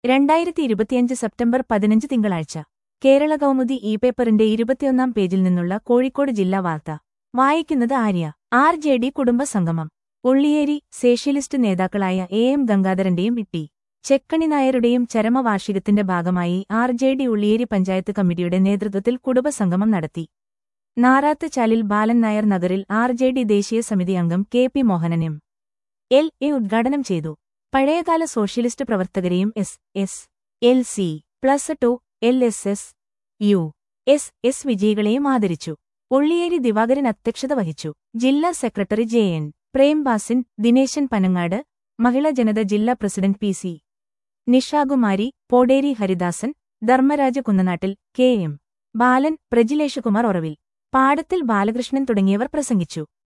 രണ്ടായിരത്തി ഇരുപത്തിയഞ്ച് സെപ്റ്റംബർ പതിനഞ്ച് തിങ്കളാഴ്ച കേരള കൗമുദി ഇ പേപ്പറിന്റെ ഇരുപത്തിയൊന്നാം പേജിൽ നിന്നുള്ള കോഴിക്കോട് ജില്ലാ വാർത്ത വായിക്കുന്നത് ആര്യ ആർ ജെ ഡി കുടുംബസംഗമം ഉള്ളിയേരി സേഷ്യലിസ്റ്റ് നേതാക്കളായ എ എം ഗംഗാധരന്റെയും ഇട്ടി ചെക്കണി നായരുടെയും ചരമവാർഷികത്തിന്റെ ഭാഗമായി R J D Ulliyeri panchayat കമ്മിറ്റിയുടെ നേതൃത്വത്തിൽ കുടുംബസംഗമം നടത്തി നാറാത്ത് ചാലിൽ ബാലൻ നായർ നഗറിൽ ആർ ജെ ഡി ദേശീയ സമിതി അംഗം K P Mohanan M L A ഉദ്ഘാടനം ചെയ്തു പഴയകാല സോഷ്യലിസ്റ്റ് പ്രവർത്തകരെയും S S L C plus two L S S U S S വിജയികളെയും ആദരിച്ചു ഉള്ളിയേരി ദിവാകരൻ അധ്യക്ഷത വഹിച്ചു ജില്ലാ സെക്രട്ടറി ജെ എൻ പ്രേംബാസിൻ ദിനേശൻ പനങ്ങാട് മഹിളാ ജനത ജില്ലാ president P C Nishakumari Poderi Haridasan Dharmaraja Kunnanattil K M Balan Prajileshkumar Oravil Padathil Balakrishnan തുടങ്ങിയവർ പ്രസംഗിച്ചു